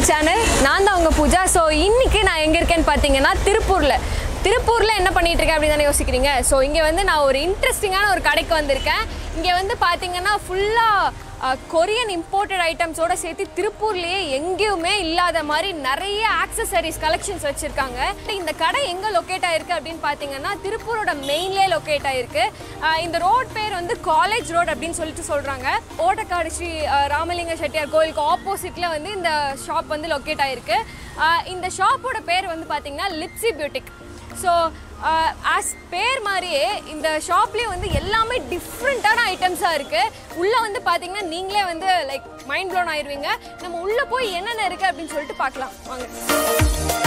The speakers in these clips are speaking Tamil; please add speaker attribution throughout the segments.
Speaker 1: சேனல் நான் தான் உங்கள் பூஜா ஸோ இன்னைக்கு நான் எங்கே இருக்கேன்னு பார்த்தீங்கன்னா திருப்பூரில் திருப்பூரில் என்ன பண்ணிட்டு இருக்கேன் அப்படின்னு தானே யோசிக்கிறீங்க ஸோ இங்கே வந்து நான் ஒரு இன்ட்ரெஸ்டிங்கான ஒரு கடைக்கு வந்திருக்கேன் இங்கே வந்து பார்த்தீங்கன்னா ஃபுல்லாக கொரியன் இம்போர்ட்டட் ஐட்டம்ஸோட சேர்த்து திருப்பூர்லேயே எங்கேயுமே இல்லாத மாதிரி நிறைய ஆக்சசரிஸ் கலெக்ஷன்ஸ் வச்சுருக்காங்க இந்த கடை எங்கே லொக்கேட் ஆயிருக்கு அப்படின்னு பார்த்தீங்கன்னா திருப்பூரோட மெயின்லேயே லொக்கேட் ஆயிருக்கு ஆஹ் இந்த ரோட் பேர் வந்து காலேஜ் ரோட் அப்படின்னு சொல்லிட்டு சொல்கிறாங்க ஓட்டக்காடு ஸ்ரீ ஆஹ் ராமலிங்க செட்டியார் கோயிலுக்கு ஆப்போசிட்டில் வந்து இந்த ஷாப் வந்து லொக்கேட் ஆயிருக்கு ஆஹ் இந்த ஷாப்போட பேர் வந்து பார்த்தீங்கன்னா லிப்ஸி பியூட்டிக் ஸோ ஆஸ் பேர் மாதிரியே இந்த ஷாப்லேயே வந்து எல்லாமே டிஃப்ரெண்ட்டான ஐட்டம்ஸாக இருக்குது உள்ளே வந்து பார்த்தீங்கன்னா நீங்களே வந்து லைக் மைண்ட் ப்ளோன் ஆயிடுவீங்க நம்ம உள்ளே போய் என்னென்ன இருக்குது அப்படின்னு சொல்லிட்டு பார்க்கலாம் வாங்க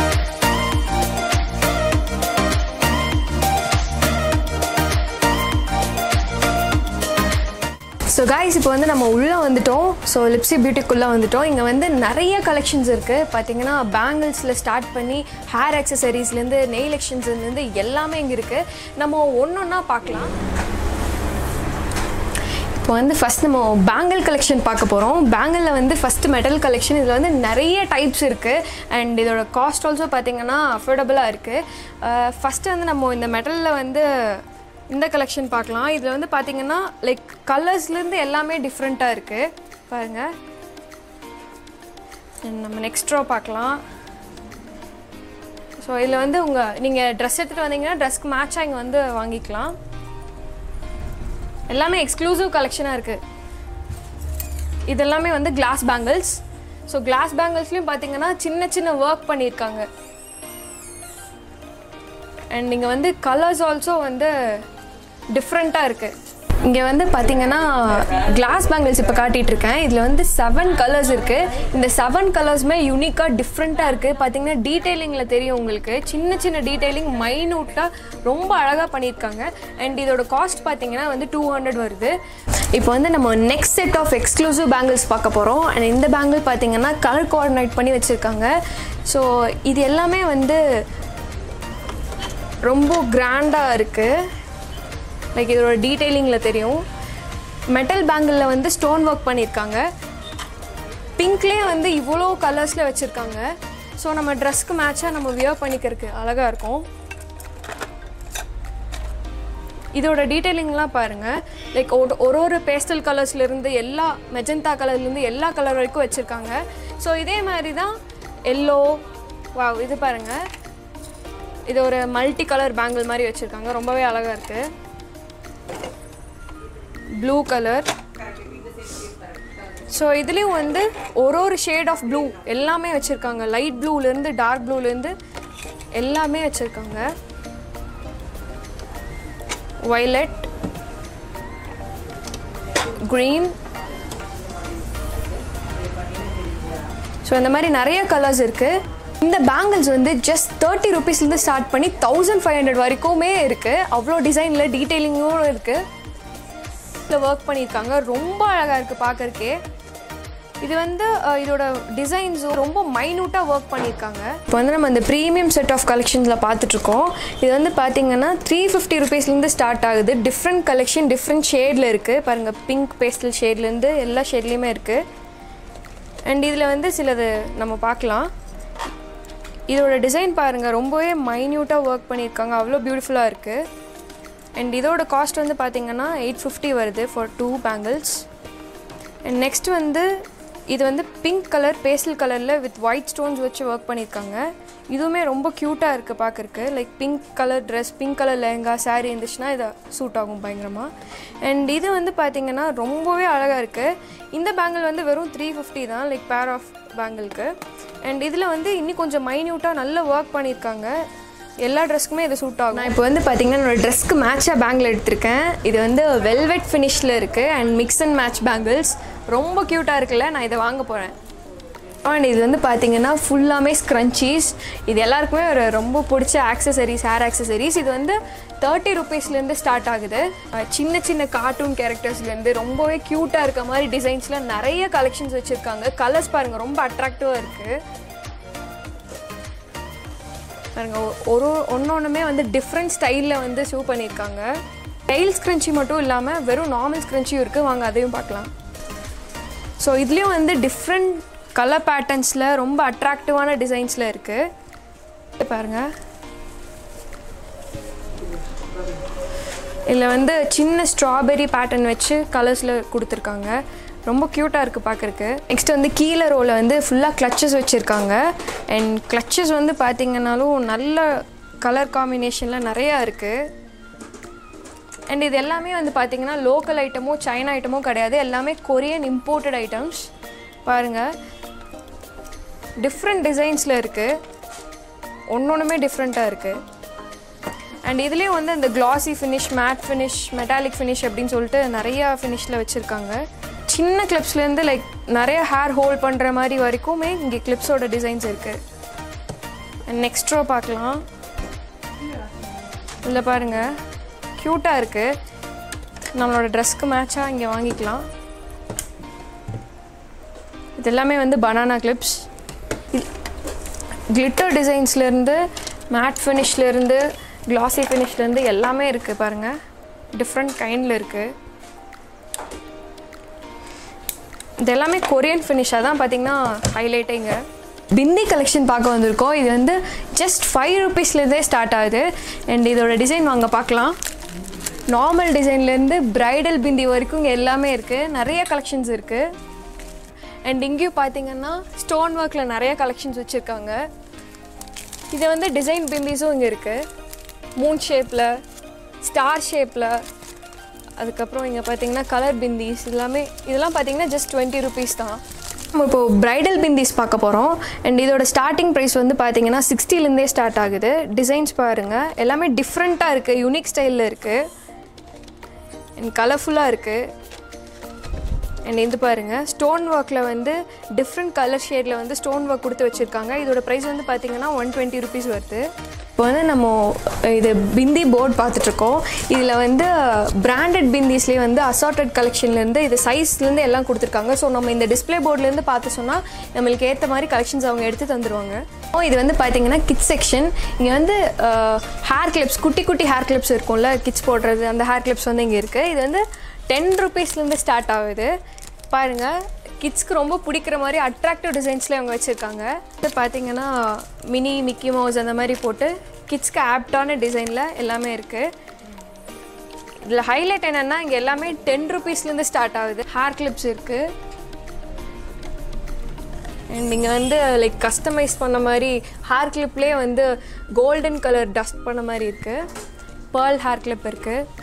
Speaker 1: ஸோ காய்ஸ் இப்போ வந்து நம்ம உள்ளே வந்துட்டோம் ஸோ லிப்ஸி பியூட்டிக்குள்ளே வந்துட்டோம் இங்கே வந்து நிறைய கலெக்ஷன்ஸ் இருக்குது பார்த்தீங்கன்னா பேங்கிள்ஸில் ஸ்டார்ட் பண்ணி ஹேர் அக்சசரிஸ்லேருந்து நெயில் எக்ஷன்ஸ்லேருந்து எல்லாமே இங்கே இருக்குது நம்ம ஒன்று ஒன்றா பார்க்கலாம் இப்போ வந்து ஃபஸ்ட் நம்ம பேங்கிள் கலெக்ஷன் பார்க்க போகிறோம் பேங்கிளில் வந்து ஃபஸ்ட்டு மெட்டல் கலெக்ஷன் இதில் வந்து நிறைய டைப்ஸ் இருக்குது அண்ட் இதோட காஸ்ட் ஆல்சோ பார்த்தீங்கன்னா அஃபோர்டபுளாக இருக்குது ஃபஸ்ட்டு வந்து நம்ம இந்த மெட்டலில் வந்து இந்த கலெக்ஷன் பார்க்கலாம் இதில் வந்து பார்த்தீங்கன்னா லைக் கலர்ஸ்லேருந்து எல்லாமே டிஃப்ரெண்ட்டாக இருக்குது பாருங்கள் And நம்ம நெக்ஸ்ட் ரோ பார்க்கலாம் ஸோ இதில் வந்து உங்கள் நீங்கள் ட்ரெஸ் எடுத்துகிட்டு வந்தீங்கன்னா ட்ரெஸ்க்கு மேட்சாக இங்கே வந்து வாங்கிக்கலாம் எல்லாமே எக்ஸ்க்ளூசிவ் கலெக்ஷனாக இருக்குது இது எல்லாமே வந்து கிளாஸ் பேங்கிள்ஸ் ஸோ கிளாஸ் பேங்கிள்ஸ்லையும் பார்த்தீங்கன்னா சின்ன சின்ன ஒர்க் பண்ணியிருக்காங்க அண்ட் இங்கே வந்து கலர்ஸ் ஆல்சோ வந்து டிஃப்ரெண்ட்டாக இருக்குது இங்கே வந்து பார்த்தீங்கன்னா கிளாஸ் பேங்கிள்ஸ் இப்போ காட்டிகிட்டு இருக்கேன் இதில் வந்து செவன் கலர்ஸ் இருக்குது இந்த செவன் கலர்ஸுமே யூனிக்காக டிஃப்ரெண்ட்டாக இருக்குது பார்த்தீங்கன்னா டீட்டெயிலிங்கில் தெரியும் உங்களுக்கு சின்ன சின்ன டீட்டெயிலிங் மைனூட்டாக ரொம்ப அழகாக பண்ணியிருக்காங்க அண்ட் இதோட காஸ்ட் பார்த்தீங்கன்னா வந்து டூ ஹண்ட்ரட் வருது இப்போ வந்து நம்ம next set of exclusive bangles பார்க்க போகிறோம் அண்ட் இந்த பேங்கிள் பார்த்தீங்கன்னா கலர் கோஆர்டினேட் பண்ணி வச்சுருக்காங்க ஸோ இது எல்லாமே வந்து ரொம்ப கிராண்டாக இருக்குது லைக் இதோட டீட்டெயிலிங்கில் தெரியும் மெட்டல் பேங்கிளில் வந்து ஸ்டோன் ஒர்க் பண்ணியிருக்காங்க பிங்க்லேயே வந்து இவ்வளோ கலர்ஸில் வச்சுருக்காங்க ஸோ நம்ம ட்ரெஸ்க்கு மேட்சாக நம்ம வியர் பண்ணிக்கிறதுக்கு அழகாக இருக்கும் இதோட டீட்டெயிலிங்லாம் பாருங்கள் லைக் ஒரு ஒரு பேஸ்டல் கலர்ஸ்லேருந்து எல்லா மெஜந்தா கலர்லேருந்து எல்லா கலர் வரைக்கும் வச்சுருக்காங்க ஸோ இதே மாதிரி தான் எல்லோ வா இது பாருங்கள் இது ஒரு மல்டி கலர் பேங்கிள் மாதிரி வச்சுருக்காங்க ரொம்பவே அழகாக இருக்குது ப்ளூ கலர் ஸோ இதுலேயும் வந்து ஒரு ஒரு ஷேட் ஆஃப் ப்ளூ எல்லாமே வச்சுருக்காங்க லைட் ப்ளூலேருந்து டார்க் ப்ளூலேருந்து எல்லாமே வச்சுருக்காங்க வைலட் க்ரீன் ஸோ இந்த மாதிரி நிறைய கலர்ஸ் இருக்குது இந்த பேங்கிள்ஸ் வந்து ஜஸ்ட் தேர்ட்டி ருபீஸ்லேருந்து ஸ்டார்ட் பண்ணி தௌசண்ட் ஃபைவ் ஹண்ட்ரட் வரைக்குமே இருக்குது அவ்வளோ டிசைனில் டீட்டெயிலிங்கும் இருக்குது இதில் ஒர்க் பண்ணியிருக்காங்க ரொம்ப அழகாக இருக்குது பார்க்கறக்கே இது வந்து அஹ், இதோட டிசைன்ஸும் ரொம்ப மைனூட்டாக ஒர்க் பண்ணியிருக்காங்க இப்போ வந்து நம்ம இந்த ப்ரீமியம் செட் ஆஃப் கலெக்ஷன்ஸில் பார்த்துட்ருக்கோம் இது வந்து பார்த்தீங்கன்னா த்ரீ ஃபிஃப்டி ருபீஸ்லேருந்து ஸ்டார்ட் ஆகுது டிஃப்ரெண்ட் கலெக்ஷன் டிஃப்ரெண்ட் ஷேடில் இருக்குது பாருங்கள் பிங்க் பேஸ்டல் ஷேட்லேருந்து எல்லா ஷேட்லேயுமே இருக்குது அண்ட் இதில் வந்து சிலது நம்ம பார்க்கலாம் இதோட டிசைன் பாருங்கள் ரொம்பவே மைன்யூட்டாக ஒர்க் பண்ணியிருக்காங்க அவ்வளோ பியூட்டிஃபுல்லாக இருக்குது அண்ட் இதோட காஸ்ட் வந்து பார்த்தீங்கன்னா எயிட் ஃபிஃப்டி வருது for two bangles and next வந்து இது வந்து பிங்க் கலர் பேஸ்டல் கலரில் வித் ஒயிட் ஸ்டோன்ஸ் வச்சு ஒர்க் பண்ணியிருக்காங்க இதுவுமே ரொம்ப க்யூட்டாக இருக்குது பார்க்குறக்கு like pink colour dress pink colour lehenga saree இருந்துச்சுன்னா இதை சூட் ஆகும் பயங்கரமாக அண்ட் இது வந்து பார்த்தீங்கன்னா ரொம்பவே அழகாக இருக்குது இந்த பேங்கிள் வந்து வெறும் த்ரீ ஃபிஃப்டி தான் லைக் பேர் ஆஃப் பேங்கிளுக்கு அண்ட் இதில் வந்து இன்னும் கொஞ்சம் மைன்யூட்டாக நல்ல ஒர்க் பண்ணியிருக்காங்க எல்லா ட்ரெஸ்க்குமே இது சூட் ஆகும் நான் இப்போ வந்து பார்த்தீங்கன்னா என்னோட ட்ரெஸ்க்கு மேட்சாக பேங்கிள் எடுத்திருக்கேன் இது வந்து வெல்வெட் ஃபினிஷில் இருக்குது and mix and match bangles ரொம்ப க்யூட்டாக இருக்குல்ல நான் இதை வாங்க போகிறேன் அண்ட் இது வந்து பார்த்தீங்கன்னா ஃபுல்லாமே ஸ்க்ரன்ச்சீஸ் இது எல்லாருக்குமே ஒரு ரொம்ப பிடிச்ச ஆக்சசரிஸ் ஹேர் ஆக்சசரிஸ் இது வந்து தேர்ட்டி ருபீஸ்லேருந்து ஸ்டார்ட் ஆகுது அஹ் சின்ன சின்ன கார்ட்டூன் கேரக்டர்ஸ்லேருந்து ரொம்பவே க்யூட்டாக இருக்க மாதிரி டிசைன்ஸில் நிறைய கலெக்ஷன்ஸ் வச்சுருக்காங்க கலர்ஸ் பாருங்கள் ரொம்ப அட்ராக்டிவாக இருக்குது பாருங்க ஒ- ஒரு ஒன்று ஒன்றுமே வந்து டிஃப்ரெண்ட் ஸ்டைலில் வந்து ஷூ பண்ணியிருக்காங்க டெய்ல் ஸ்க்ரன்ச்சி மட்டும் இல்லாமல் வெறும் நார்மல் ஸ்க்ரன்ச்சியும் இருக்குது வாங்க அதையும் பார்க்கலாம் ஸோ இதுலேயும் வந்து டிஃப்ரெண்ட் கலர் பேட்டர்ன்ஸில் ரொம்ப அட்ராக்டிவான டிசைன்ஸில் இருக்குது பாருங்கள் இதில் வந்து சின்ன ஸ்ட்ராபெரி பேட்டர்ன் வச்சு கலர்ஸில் கொடுத்துருக்காங்க ரொம்ப க்யூட்டாக இருக்குது பார்க்குறக்கு நெக்ஸ்ட் வந்து கீழே ரோவில் வந்து ஃபுல்லாக கிளச்சஸ் வச்சுருக்காங்க அண்ட் கிளச்சஸ் வந்து பார்த்திங்கனாலும் நல்ல கலர் காம்பினேஷனில் நிறையா இருக்குது அண்ட் இது எல்லாமே வந்து பார்த்திங்கன்னா லோக்கல் ஐட்டமோ சைனா ஐட்டமோ கிடையாது எல்லாமே கொரியன் இம்போர்ட்டட் ஐட்டம்ஸ் பாருங்கள் டிஃப்ரெண்ட் டிசைன்ஸில் இருக்குது ஒன்று ஒன்றுமே டிஃப்ரெண்ட்டாக இருக்குது அண்ட் இதுலேயும் வந்து இந்த classy finish matte finish metallic finish அப்படின்னு சொல்லிட்டு நிறையா ஃபினிஷில் வச்சுருக்காங்க சின்ன கிளிப்ஸ்லேருந்து லைக் நிறைய ஹேர் ஹோல்ட் பண்ணுற மாதிரி வரைக்குமே இங்கே கிளிப்ஸோட டிசைன்ஸ் இருக்குது அண்ட் நெக்ஸ்ட் ரோ பார்க்கலாம் இதில் பாருங்கள் க்யூட்டாக இருக்குது நம்மளோட ட்ரெஸ்க்கு மேட்சாக இங்கே வாங்கிக்கலாம் இது எல்லாமே வந்து பனானா கிளிப்ஸ் கிளிட்டர் டிசைன்ஸ்லேருந்து மேட் ஃபினிஷ்லேருந்து கிளாசி ஃபினிஷ்லேருந்து எல்லாமே இருக்குது பாருங்கள் டிஃப்ரெண்ட் கைண்டில் இருக்குது இது எல்லாமே கொரியன் ஃபினிஷாக தான் பார்த்தீங்கன்னா ஹைலைட்டே இங்கே பிந்தி கலெக்ஷன் பார்க்க வந்திருக்கோம் இது வந்து ஜஸ்ட் ஃபைவ் ருபீஸ்லேருந்தே ஸ்டார்ட் ஆகுது அண்ட் இதோட டிசைன் வாங்க பார்க்கலாம் நார்மல் டிசைன்லேருந்து ப்ரைடல் பிந்தி வரைக்கும் இங்கே எல்லாமே இருக்குது நிறைய கலெக்ஷன்ஸ் இருக்குது அண்ட் இங்கேயும் பார்த்தீங்கன்னா ஸ்டோன் ஒர்க்கில் நிறைய கலெக்ஷன்ஸ் வச்சுருக்காங்க இது வந்து டிசைன் பிந்திஸும் இங்கே இருக்குது மூன் ஷேப்பில் ஸ்டார் ஷேப்பில் அதுக்கப்புறம் இங்கே பார்த்தீங்கன்னா கலர் பிந்திஸ் எல்லாமே இதெல்லாம் பார்த்தீங்கன்னா ஜஸ்ட் டுவெண்ட்டி ருபீஸ் தான் நம்ம இப்போது ப்ரைடல் பிந்திஸ் பார்க்க போகிறோம் அண்ட் இதோட ஸ்டார்டிங் ப்ரைஸ் வந்து பார்த்தீங்கன்னா சிக்ஸ்டிலேருந்தே ஸ்டார்ட் ஆகுது டிசைன்ஸ் பாருங்கள் எல்லாமே டிஃப்ரெண்ட்டாக இருக்குது யூனிக் ஸ்டைலில் இருக்குது அண்ட் கலர்ஃபுல்லாக இருக்குது அண்ட் இது பாருங்கள் ஸ்டோன் ஒர்க்கில் வந்து டிஃப்ரெண்ட் கலர் ஷேடில் வந்து ஸ்டோன் ஒர்க் கொடுத்து வச்சுருக்காங்க இதோட ப்ரைஸ் வந்து பார்த்தீங்கன்னா ஒன் டுவெண்ட்டி ருபீஸ் வருது இப்போ வந்து நம்ம இது பிந்தி போர்ட் பார்த்துட்ருக்கோம் இதில் வந்து பிராண்டட் பிந்திஸ்லேயே வந்து அசார்ட்டட் கலெக்ஷன்லேருந்து இது சைஸ்லேருந்து எல்லாம் கொடுத்துருக்காங்க ஸோ நம்ம இந்த டிஸ்பிளே போர்ட்லேருந்து பார்த்து சொன்னால் நம்மளுக்கு ஏற்ற மாதிரி கலெக்ஷன்ஸ் அவங்க எடுத்து தந்துடுவாங்க ஓ இது வந்து பார்த்தீங்கன்னா கிட்ஸ் செக்ஷன் இங்கே வந்து ஹேர் கிளிப்ஸ் குட்டி குட்டி ஹேர் கிளிப்ஸ் இருக்கும்ல கிட்ஸ் போடுறது அந்த ஹேர் கிளிப்ஸ் வந்து இங்கே இருக்குது இது வந்து டென் ருபீஸ்லேருந்து ஸ்டார்ட் ஆகுது பாருங்கள் கிட்ஸ்க்கு ரொம்ப பிடிக்கிற மாதிரி அட்ராக்டிவ் டிசைன்ஸில் அவங்க வச்சுருக்காங்க இது பார்த்தீங்கன்னா மினி மிக்கி மவுஸ் அந்த மாதிரி போட்டு கிட்ஸ்க்கு ஆப்டான டிசைனில் எல்லாமே இருக்குது இதில் ஹைலைட் என்னென்னா இங்கே எல்லாமே டென் ருபீஸ்லேருந்து ஸ்டார்ட் ஆகுது ஹேர் கிளிப்ஸ் இருக்குது அண்ட் இங்கே வந்து லைக் கஸ்டமைஸ் பண்ண மாதிரி ஹேர் கிளிப்லேயே வந்து கோல்டன் கலர் டஸ்ட் பண்ண மாதிரி இருக்குது பேர்ல் ஹேர் கிளிப் இருக்குது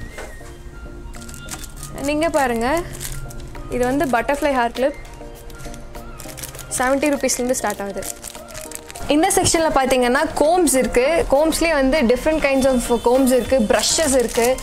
Speaker 1: நீங்கள் பாருங்கள் இது வந்து பட்டர்ஃப்ளை ஹேர் கிளிப் செவன்ட்டி ருபீஸ்லேருந்து ஸ்டார்ட் ஆகுது இந்த செக்ஷனில் பார்த்தீங்கன்னா கோம்ஸ் இருக்குது கோம்ஸ்லேயே வந்து டிஃப்ரெண்ட் கைண்ட்ஸ் ஆஃப் கோம்ஸ் இருக்குது ப்ரஷஸ் இருக்குது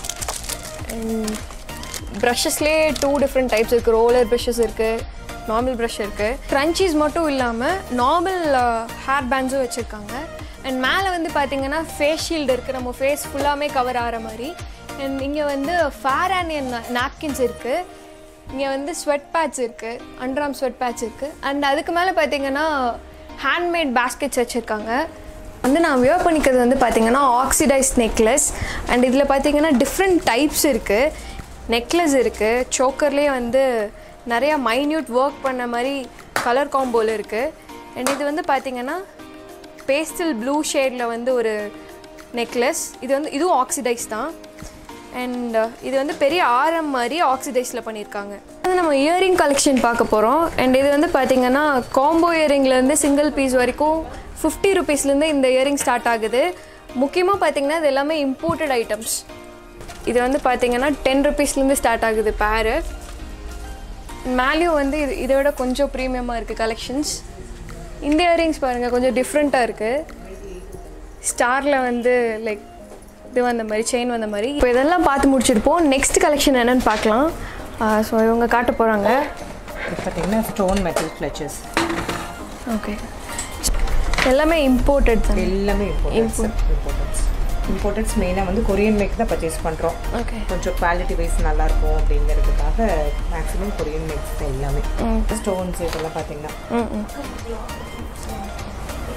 Speaker 1: ப்ரஷஸ்லேயே டூ டிஃப்ரெண்ட் டைப்ஸ் இருக்குது ரோலர் ப்ரஷஸ் இருக்குது நார்மல் ப்ரஷ் இருக்குது க்ரன்ச்சீஸ் மட்டும் இல்லாமல் நார்மல் ஹேர் பேண்ட்ஸும் வச்சுருக்காங்க அண்ட் மேலே வந்து பார்த்தீங்கன்னா ஃபேஸ் ஷீல்டு இருக்குது நம்ம ஃபேஸ் ஃபுல்லாமே கவர் ஆகிற மாதிரி அண்ட் இங்கே வந்து ஃபேர் அண்ட் நாப்கின்ஸ் இருக்குது இங்கே வந்து ஸ்வெட் பேட்ச் இருக்குது அண்ட்ராம் ஸ்வெட் பேட்ச் இருக்குது அண்ட் அதுக்கு மேலே பார்த்தீங்கன்னா ஹேண்ட்மேட் பேஸ்கெட்ஸ் வச்சுருக்காங்க வந்து நான் வியர் பண்ணிக்கிறது வந்து பார்த்தீங்கன்னா ஆக்சிடைஸ் நெக்லஸ் அண்ட் இதில் பார்த்தீங்கன்னா டிஃப்ரெண்ட் டைப்ஸ் இருக்குது நெக்லஸ் இருக்குது சோக்கர்லேயே வந்து நிறையா மைன்யூட் ஒர்க் பண்ண மாதிரி கலர் காம்போவில் இருக்குது அண்ட் இது வந்து பார்த்தீங்கன்னா பேஸ்டல் ப்ளூ ஷேடில் வந்து ஒரு நெக்லஸ் இது வந்து இதுவும் ஆக்சிடைஸ் தான் அண்ட் இது வந்து பெரிய ஆரம் மாதிரி ஆக்சிடைஸில் பண்ணியிருக்காங்க அது நம்ம இயரிங் கலெக்ஷன் பார்க்க போகிறோம் அண்ட் இது வந்து பார்த்திங்கன்னா காம்போ இயரிங்லேருந்து சிங்கிள் பீஸ் வரைக்கும் ஃபிஃப்டி ருபீஸ்லேருந்து இந்த இயரிங் ஸ்டார்ட் ஆகுது முக்கியமாக பார்த்திங்கன்னா இது எல்லாமே இம்போர்ட்டட் ஐட்டம்ஸ் இது வந்து பார்த்திங்கன்னா டென் ருபீஸ்லேருந்து ஸ்டார்ட் ஆகுது பேரு மேலேயும் வந்து இது இதை விட கொஞ்சம் ப்ரீமியமாக இருக்குது கலெக்ஷன்ஸ் இந்த இயரிங்ஸ் பாருங்கள் கொஞ்சம் டிஃப்ரெண்ட்டாக இருக்குது ஸ்டாரில் வந்து லைக் இது வந்த மாதிரி செயின் வந்த மாதிரி இப்போ இதெல்லாம் பார்த்து முடிச்சிருப்போம் நெக்ஸ்ட் கலெக்ஷன் என்னன்னு பார்க்கலாம் ஸோ இவங்க காட்ட போகிறாங்க
Speaker 2: இது பார்த்தீங்கன்னா ஸ்டோன் மெட்டல் ஃப்ளச்சஸ்
Speaker 1: ஓகே எல்லாமே இம்போர்ட்டட் தான்
Speaker 2: எல்லாமே இம்போர்ட்டட்ஸ் இம்போர்ட்டட்ஸ் இம்போர்ட்டட்ஸ் மெயினாக வந்து கொரியன் மேக் தான் பர்ச்சேஸ் பண்ணுறோம்
Speaker 1: ஓகே
Speaker 2: கொஞ்சம் குவாலிட்டி வைஸ் நல்லாயிருக்கும் அப்படிங்கிறதுக்காக மேக்ஸிமம் கொரியன் மேக்ஸ் தான் எல்லாமே ஸ்டோன்ஸ் இதெல்லாம் பார்த்தீங்கன்னா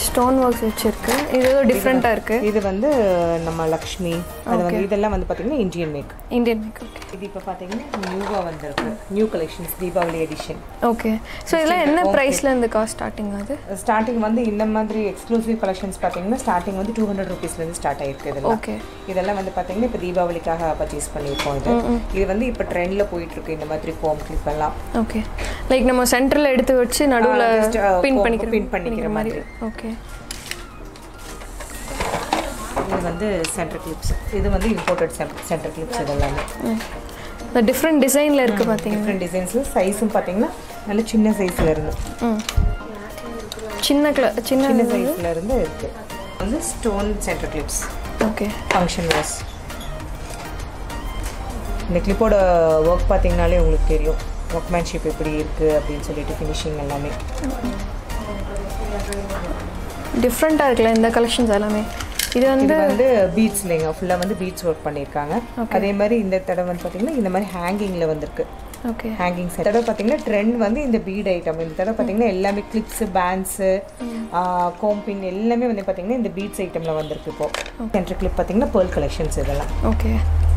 Speaker 1: ஸ்டோன் ஒர்க்ஸ் வச்சிருக்கு இது ஏதோ டிஃப்ரெண்ட்டாக இருக்கு
Speaker 2: இது வந்து நம்ம லக்ஷ்மி அது வந்து இதெல்லாம் வந்து பார்த்தீங்கன்னா Indian make
Speaker 1: Indian make okay
Speaker 2: இது இப்போ பார்த்தீங்கன்னா நியூவாக வந்திருக்கு new collections Deepavali edition
Speaker 1: okay so இதெல்லாம் என்ன ப்ரைஸ்ல இருந்து காஸ்ட் ஸ்டார்டிங் ஆகுது
Speaker 2: ஸ்டார்டிங் வந்து இந்த மாதிரி எக்ஸ்க்ளூசிவ் கலெக்ஷன்ஸ் பார்த்தீங்கன்னா ஸ்டார்டிங் வந்து டூ ஹண்ட்ரட் ருபீஸ்லேருந்து ஸ்டார்ட் ஆயிருக்கு இதெல்லாம்
Speaker 1: ஓகே
Speaker 2: இதெல்லாம் வந்து பார்த்தீங்கன்னா இப்போ தீபாவளிக்காக பர்ச்சேஸ் பண்ணியிருக்கோம் இது இது வந்து இப்போ ட்ரெண்டில் போயிட்டு இருக்கு இந்த மாதிரி ஃபோம் கிளிப் எல்லாம்
Speaker 1: ஓகே லைக் நம்ம சென்டரில் எடுத்து வச்சு நடுவில்
Speaker 2: just, uh,
Speaker 1: பின்
Speaker 2: pin
Speaker 1: பண்ணிக்கிற
Speaker 2: பண்ணிக்கிற மாதிரி.
Speaker 1: ஓகே
Speaker 2: இது வந்து சென்டர் கிளிப்ஸ் இது வந்து இம்போர்ட்டட் சென்டர் கிளிப்ஸ் இதெல்லாமே
Speaker 1: இந்த டிஃப்ரெண்ட் டிசைனில் இருக்குது பார்த்தீங்கன்னா
Speaker 2: டிஃப்ரெண்ட் டிசைன்ஸில் சைஸும் பார்த்தீங்கன்னா நல்ல சின்ன சைஸில் இருந்து
Speaker 1: ம் சின்ன கிள சின்ன
Speaker 2: சின்ன சைஸில் இருந்து இருக்கு வந்து stone centre clips
Speaker 1: okay
Speaker 2: function was இந்த கிளிப்போட ஒர்க் பார்த்தீங்கனாலே உங்களுக்கு தெரியும் ஒர்க்மேன்ஷிப் எப்படி இருக்குது அப்படின்னு சொல்லிட்டு ஃபினிஷிங் எல்லாமே
Speaker 1: டிஃப்ரெண்ட்டாக இருக்குல்ல இந்த கலெக்ஷன்ஸ் எல்லாமே இது வந்து
Speaker 2: இது வந்து பீட்ஸ் இல்லைங்க ஃபுல்லாக வந்து பீட்ஸ் ஒர்க் பண்ணியிருக்காங்க அதே மாதிரி இந்த தடவை வந்து பார்த்தீங்கன்னா இந்த மாதிரி ஹேங்கிங்கில் வந்திருக்கு
Speaker 1: ஓகே
Speaker 2: ஹேங்கிங் செட் தடவை பார்த்தீங்கன்னா ட்ரெண்ட் வந்து இந்த பீட் ஐட்டம் இந்த தடவை பார்த்தீங்கன்னா எல்லாமே கிளிப்ஸு பேண்ட்ஸு கோம்பின் எல்லாமே வந்து பார்த்தீங்கன்னா இந்த பீட்ஸ் ஐட்டமில் வந்திருக்கு இப்போ சென்டர் கிளிப் பார்த்தீங்கன்னா பேர்ல் கலெக்ஷன்ஸ் இதெல்லாம்
Speaker 1: ஓகே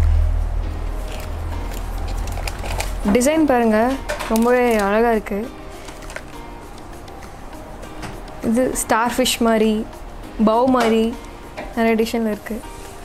Speaker 1: டிசைன் பாருங்க ரொம்பவே அழகாக இருக்கு இது ஸ்டார் ஃபிஷ் மாதிரி பவ் மாதிரி நிறைய டிசைனில் இருக்கு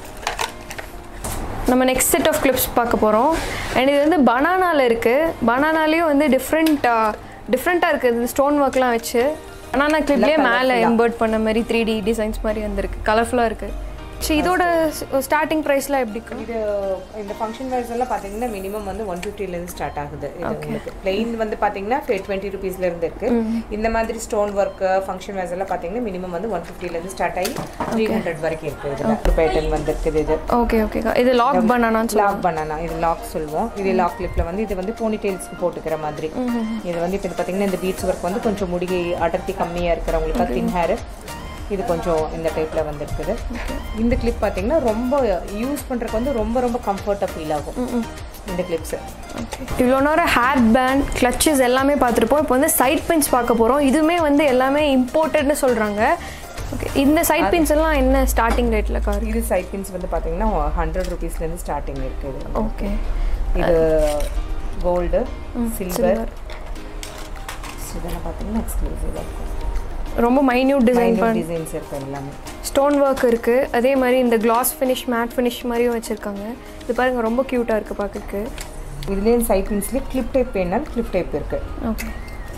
Speaker 1: நம்ம நெக்ஸ்ட் செட் ஆஃப் கிளிப்ஸ் பார்க்க போகிறோம் அண்ட் இது வந்து பனானாவில் இருக்குது பனானாலேயும் வந்து டிஃப்ரெண்ட் டிஃப்ரெண்ட்டாக இருக்குது இது ஸ்டோன் ஒர்க்லாம் வச்சு பனானா கிளிப்லேயே மேலே எம்பர்ட் பண்ண மாதிரி த்ரீ டி டிசைன்ஸ் மாதிரி வந்திருக்கு கலர்ஃபுல்லாக இருக்குது சரி இதோட ஸ்டார்டிங் ப்ரைஸ்லாம் எப்படி இருக்கும்
Speaker 2: இது இந்த ஃபங்க்ஷன் வேர்ஸ் எல்லாம் பார்த்தீங்கன்னா மினிமம் வந்து ஒன் ஃபிஃப்டிலேருந்து ஸ்டார்ட் ஆகுது இது உங்களுக்கு பிளெயின் வந்து பார்த்தீங்கன்னா டுவெண்ட்டி ருபீஸ்லேருந்து இருக்கு இந்த மாதிரி ஸ்டோன் ஒர்க் ஃபங்க்ஷன் வேர்ஸ் எல்லாம் பார்த்தீங்கன்னா மினிமம் வந்து ஒன் ஃபிஃப்டிலேருந்து ஸ்டார்ட் ஆகி த்ரீ ஹண்ட்ரட் வரைக்கும் இருக்குது இதில் பேட்டர்ன் வந்திருக்குது இது
Speaker 1: ஓகே ஓகே இது லாக் பனானான்னு சொல்லி
Speaker 2: லாக் பண்ணனா இது லாக் சொல்லுவோம் இது லாக் கிளிப்ல வந்து இது வந்து போனி டெயில்ஸ்க்கு போட்டுக்கிற மாதிரி இது வந்து இப்போ பார்த்தீங்கன்னா இந்த பீட்ஸ் ஒர்க் வந்து கொஞ்சம் முடி அடர்த்தி கம்மியாக இருக்கிறவங்களுக்கு தின் ஹேர் இது கொஞ்சம் இந்த டைப்ல வந்திருக்குது இந்த கிளிப் பார்த்தீங்கன்னா ரொம்ப யூஸ் பண்றதுக்கு வந்து ரொம்ப ரொம்ப கம்ஃபர்ட்டாக ஃபீல் ஆகும் இந்த கிளிப்ஸ்
Speaker 1: ஓகே இவ்வளோ நேரம் ஹேர் பேண்ட் கிளச்சஸ் எல்லாமே பார்த்துருப்போம் இப்போ வந்து சைட் பின்ஸ் பார்க்க போகிறோம் இதுவுமே வந்து எல்லாமே இம்போர்ட்டட்னு சொல்கிறாங்க ஓகே இந்த சைட் பின்ஸ் எல்லாம் என்ன ஸ்டார்டிங் ரேட்டில் கார்
Speaker 2: இது சைட் பின்ஸ் வந்து பார்த்தீங்கன்னா ஹண்ட்ரட் ருபீஸ்லேருந்து ஸ்டார்டிங் இருக்குது
Speaker 1: ஓகே
Speaker 2: இது கோல்டு சில்வர் இதெல்லாம் பார்த்தீங்கன்னா எக்ஸ்க்ளூசிவாக இருக்கும்
Speaker 1: ரொம்ப மைன்யூட் டிசைன் பண்ணி
Speaker 2: டிசைன்ஸ் இருக்கு எல்லாமே
Speaker 1: ஸ்டோன் ஒர்க் இருக்குது அதே மாதிரி இந்த கிளாஸ் ஃபினிஷ் மேட் ஃபினிஷ் மாதிரியும் வச்சுருக்காங்க இது பாருங்க ரொம்ப க்யூட்டாக இருக்குது பார்க்கறதுக்கு
Speaker 2: இதுலேயும் சைட் பின்ஸ்லேயே கிளிப் டைப் வேணாலும் கிளிப் டைப் இருக்கு
Speaker 1: ஓகே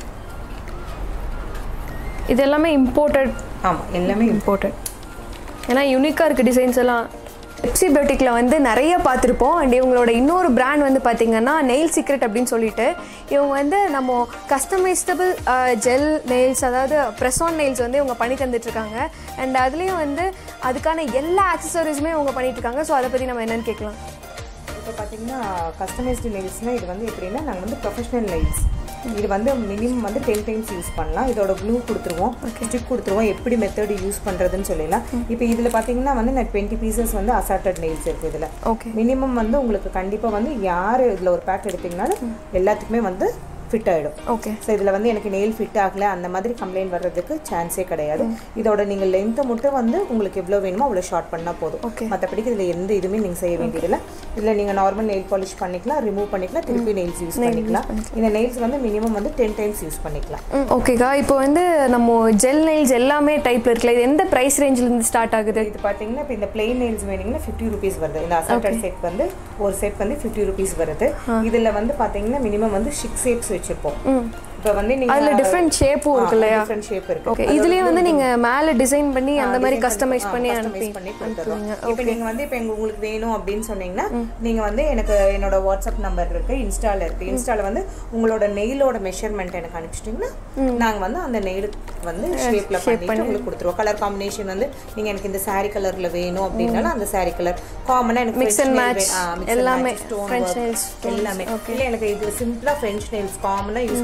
Speaker 1: இது எல்லாமே இம்போர்ட்டட்
Speaker 2: ஆமாம் எல்லாமே
Speaker 1: இம்போர்ட்டட் ஏன்னா யூனிக்காக இருக்குது டிசைன்ஸ் எல்லாம் பெப்சி பியூட்டிக்கில் வந்து நிறைய பார்த்துருப்போம் அண்ட் இவங்களோட இன்னொரு பிராண்ட் வந்து பார்த்தீங்கன்னா நெயில் சீக்ரெட் அப்படின்னு சொல்லிட்டு இவங்க வந்து நம்ம கஸ்டமைஸ்டபிள் ஜெல் நெயில்ஸ் அதாவது ப்ரெஸ் ஆன் நெயில்ஸ் வந்து இவங்க பண்ணி தந்துட்டுருக்காங்க அண்ட் அதுலேயும் வந்து அதுக்கான எல்லா ஆக்சசரிஸுமே இவங்க பண்ணிட்டு இருக்காங்க ஸோ அதை பற்றி நம்ம என்னன்னு கேட்கலாம்
Speaker 2: இப்போ பார்த்தீங்கன்னா கஸ்டமைஸ்டு நெயில்ஸ்னால் இது வந்து எப்படின்னா நாங்கள் வந்து ப்ரொஃபஷனல் நெயில்ஸ் இது வந்து மினிமம் வந்து டென் டைம்ஸ் யூஸ் பண்ணலாம் இதோட க்ளூ கொடுத்துருவோம் ஸ்டிக் கொடுத்துருவோம் எப்படி மெத்தட் யூஸ் பண்ணுறதுன்னு சொல்லலாம் இப்போ இதில் பார்த்தீங்கன்னா வந்து நான் டுவெண்ட்டி பீசஸ் வந்து அசார்டட் நெயில்ஸ் இருக்குது இதில்
Speaker 1: ஓகே
Speaker 2: மினிமம் வந்து உங்களுக்கு கண்டிப்பாக வந்து யார் இதில் ஒரு பேக் எடுத்தீங்கனாலும் எல்லாத்துக்குமே வந்து ஃபிட் ஆகிடும்
Speaker 1: ஓகே
Speaker 2: ஸோ இதில் வந்து எனக்கு நெயில் ஃபிட் ஆகல அந்த மாதிரி கம்ப்ளைண்ட் வர்றதுக்கு சான்ஸே கிடையாது இதோட நீங்கள் லென்த்தை மட்டும் வந்து உங்களுக்கு எவ்வளோ வேணுமோ அவ்வளோ ஷார்ட் பண்ணால் போதும்
Speaker 1: Okay.
Speaker 2: மற்றபடிக்கு இதில் எந்த இதுவுமே நீங்கள் செய்ய வேண்டியதில்லை இதில் நீங்கள் நார்மல் நெயில் பாலிஷ் பண்ணிக்கலாம் ரிமூவ் பண்ணிக்கலாம் திருப்பி நெயில்ஸ் யூஸ் பண்ணிக்கலாம் இந்த நெயில்ஸ் வந்து மினிமம் வந்து டென் டைம்ஸ் யூஸ் பண்ணிக்கலாம்
Speaker 1: ஓகேக்கா இப்போ வந்து நம்ம ஜெல் நெயில்ஸ் எல்லாமே டைப்பில் இருக்குல்ல இது எந்த ப்ரைஸ் ரேஞ்சிலேருந்து ஸ்டார்ட் ஆகுது
Speaker 2: இது பார்த்தீங்கன்னா இப்போ இந்த பிளெயின் நெயில்ஸ் வேணுங்கன்னா ஃபிஃப்டி ருபீஸ் வருது இந்த அசால்டட் செட் வந்து ஒரு செட் வந்து ஃபிஃப்டி ருபீஸ் வருது இதில் வந்து பார்த்தீங்கன்னா மினிமம் வந்து சிக்ஸ் ஷேப்ஸ் வச்சுருப்போம் இப்போ வந்து நீங்கள்
Speaker 1: அதில் டிஃப்ரெண்ட் ஷேப்பும் இருக்கு இல்லையா
Speaker 2: டிஃப்ரெண்ட் ஷேப் இருக்கு
Speaker 1: ஓகே இதுலேயே வந்து நீங்கள் மேலே டிசைன் பண்ணி அந்த மாதிரி கஸ்டமைஸ் பண்ணி அனுப்பி
Speaker 2: கஸ்டமைஸ் பண்ணி கொடுத்துருவோம் இப்போ நீங்க வந்து இப்போ எங்க உங்களுக்கு வேணும் அப்படின்னு சொன்னீங்கன்னா நீங்க வந்து எனக்கு என்னோட வாட்ஸ்அப் நம்பர் இருக்கு இன்ஸ்டால இருக்கு இன்ஸ்டால வந்து உங்களோட நெயிலோட மெஷர்மெண்ட் எனக்கு அனுப்பிச்சிட்டிங்கன்னா நாங்க வந்து அந்த நெயிலுக்கு வந்து ஷேப்ல பண்ணிட்டு உங்களுக்கு கொடுத்துருவோம் கலர் காம்பினேஷன் வந்து நீங்க எனக்கு இந்த saree கலர்ல வேணும் அப்படின்னாலும் அந்த saree கலர் காமனா எனக்கு
Speaker 1: Mix and match. எல்லாமே
Speaker 2: ஸ்டோன்
Speaker 1: French nails,
Speaker 2: எல்லாமே இல்ல எனக்கு இது சிம்பிளா ஃப்ரெஞ்ச் நெயில்ஸ் காமனா யூஸ் பண்ற ஃப்ரெஞ்ச்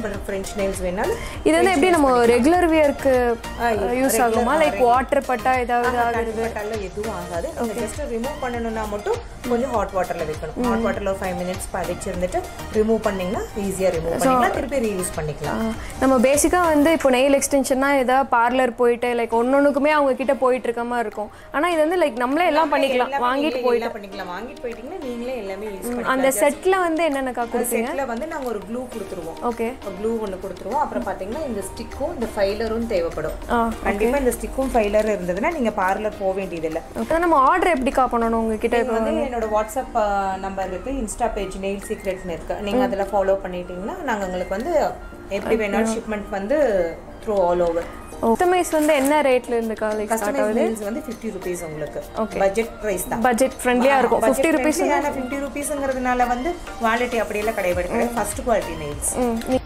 Speaker 2: ஃப்ரெஞ்ச் நெயில்ஸ் வேணாலும்
Speaker 1: இது வந்து எப்படி நம்ம ரெகுலர் வியருக்கு
Speaker 2: ஆ, இது
Speaker 1: யூஸ்
Speaker 2: regular
Speaker 1: ஆகுமா
Speaker 2: ஆ,
Speaker 1: லைக் வாட்டர் பட்டா ஏதாவது
Speaker 2: கண்டிப்பாக எதுவும் ஆகாது நீங்கள் ஜஸ்ட் ரிமூவ் பண்ணணும்னா மட்டும் கொஞ்சம் ஹாட் வாட்டரில் வைக்கணும் ஹாட் வாட்டரில் ஒரு ஃபைவ் மினிட்ஸ் பதிச்சிருந்துட்டு ரிமூவ் பண்ணிங்கன்னா ஈஸியாக ரிமூவ் பண்ணிக்கலாம் திருப்பி ரீயூஸ் பண்ணிக்கலாம்
Speaker 1: ஆ, நம்ம பேசிக்காக வந்து இப்போ நெயில் எக்ஸ்டென்ஷன்னா ஏதாவது பார்லர் போயிட்டு லைக் ஒன்னொன்றுக்குமே அவங்க கிட்ட போயிட்டு இருக்க மாதிரி இருக்கும் ஆனால் இது வந்து லைக் நம்மளே எல்லாம் பண்ணிக்கலாம்
Speaker 2: எல்லாமே
Speaker 1: வாங்கிட்டு
Speaker 2: நீங்களே எல்லாம் பண்ணிக்கலாம் வாங்கிட்டு போயிட்டீங்கன்னா நீங்களே எல்லாமே யூஸ் பண்ணிக்கலாம்
Speaker 1: அந்த செட்டில் வந்து என்னென்னக்கா கொடுப்பீங்க
Speaker 2: செட்டில் வந்து நாங்கள் ஒரு க்ளூ கொடுத்துருவோம்
Speaker 1: ஓகே
Speaker 2: க்ளூ ஒன்று கொடுத்துருவோம் அப்புறம் பார்த்தீங்கன்னா இந்த ஸ்டிக்கும் இந்த ஃபைலரும் தேவைப்படும்
Speaker 1: ஆ
Speaker 2: கண்டிப்பாக இந்த ஸ்டிக்கும் ஃபைலர் இருந்ததுன்னா நீங்கள் பார்லர் போக வேண்டியதில்லை
Speaker 1: ஓகே நம்ம ஆர்டர் எப்படிக்கா பண்ணணும் உங்ககிட்ட
Speaker 2: இது வந்து என்னோட வாட்ஸ்அப் நம்பர் இருக்கு இன்ஸ்டா பேஜ் நெயில் சீக்ரெட்னு இருக்கு நீங்க அதில் ஃபாலோ பண்ணிட்டீங்கன்னா நாங்க உங்களுக்கு வந்து எப்படி வேணாலும் ஷிப்மெண்ட் வந்து த்ரூ ஆல் ஓவர்
Speaker 1: கஸ்டமைஸ் வந்து என்ன ரேட்ல இருந்துக்கா லைக்
Speaker 2: கஸ்டமைஸ் நெயில்ஸ் வந்து ஃபிஃப்டி ருபீஸ் உங்களுக்கு பட்ஜெட் ப்ரைஸ் தான்
Speaker 1: பட்ஜெட் ஃப்ரெண்ட்லியாக இருக்கும் ஃபிஃப்டி ருபீஸ்
Speaker 2: ஃபிஃப்டி ருபீஸ்ங்கிறதுனால வந்து குவாலிட்டி அப்படியெல்லாம் கிடையாது கிடையாது ஃபர்ஸ்ட் குவாலிட்டி நெயில்ஸ்
Speaker 1: ம் நீ-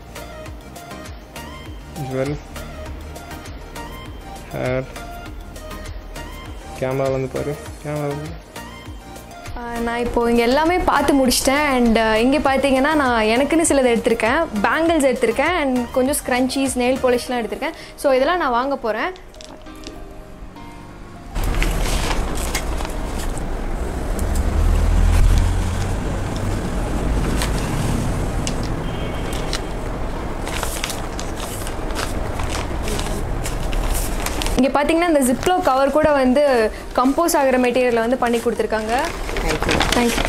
Speaker 3: ஜுவல் ஹேர் கேமரா வந்து பாரு கேமரா வந்து
Speaker 1: ஆ, நான் இப்போ இங்கே எல்லாமே பார்த்து முடிச்சிட்டேன் அண்ட் இங்கே பார்த்தீங்கன்னா நான் எனக்குன்னு சிலது எடுத்திருக்கேன் பேங்கிள்ஸ் எடுத்திருக்கேன் அண்ட் கொஞ்சம் ஸ்க்ரன்ச்சீஸ் நெயில் பாலிஷ்லாம் எடுத்திருக்கேன் ஸோ இதெல்லாம் நான் வாங்க போகிறேன் இங்கே பார்த்தீங்கன்னா இந்த ஜிப்லோ கவர் கூட வந்து கம்போஸ் ஆகிற மெட்டீரியலை வந்து பண்ணி கொடுத்துருக்காங்க
Speaker 2: தேங்க்யூ
Speaker 1: தேங்க்யூ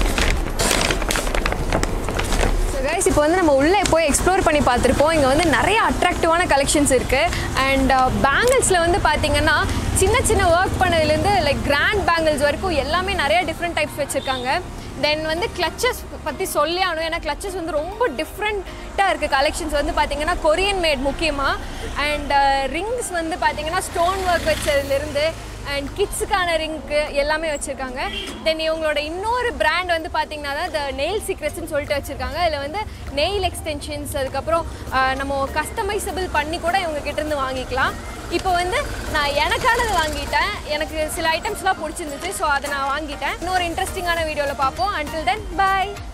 Speaker 1: ஸோ கைஸ் இப்போ வந்து நம்ம உள்ளே போய் எக்ஸ்ப்ளோர் பண்ணி பார்த்துருப்போம் இங்கே வந்து நிறைய அட்ராக்டிவான கலெக்ஷன்ஸ் இருக்குது அண்ட் பேங்கிள்ஸில் வந்து பார்த்தீங்கன்னா சின்ன சின்ன ஒர்க் பண்ணதுலேருந்து லைக் கிராண்ட் பேங்கிள்ஸ் வரைக்கும் எல்லாமே நிறைய டிஃப்ரெண்ட் டைப்ஸ் வச்சுருக்காங்க தென் வந்து கிளச்சஸ் பற்றி சொல்லி ஆகணும் ஏன்னா கிளச்சஸ் வந்து ரொம்ப டிஃப்ரெண்ட்டாக இருக்குது கலெக்ஷன்ஸ் வந்து பார்த்தீங்கன்னா கொரியன் மேட் முக்கியமாக அண்ட் ரிங்ஸ் வந்து பார்த்தீங்கன்னா ஸ்டோன் ஒர்க் வச்சதுலேருந்து அண்ட் கிட்ஸுக்கான ரிங்க்கு எல்லாமே வச்சுருக்காங்க தென் இவங்களோட இன்னொரு பிராண்ட் வந்து பார்த்தீங்கன்னா தான் இந்த நெயில் சீக்ரெட்ஸ்னு சொல்லிட்டு வச்சுருக்காங்க இதில் வந்து நெயில் எக்ஸ்டென்ஷன்ஸ் அதுக்கப்புறம் ஆஹ், நம்ம கஸ்டமைசபிள் பண்ணி கூட இவங்க கிட்ட இருந்து வாங்கிக்கலாம் இப்போ வந்து நான் எனக்கானது வாங்கிட்டேன் எனக்கு சில ஐட்டம்ஸ்லாம் பிடிச்சிருந்துச்சு ஸோ அதை நான் வாங்கிட்டேன் இன்னொரு இன்ட்ரெஸ்டிங்கான வீடியோவில் பார்ப்போம் until தென் bye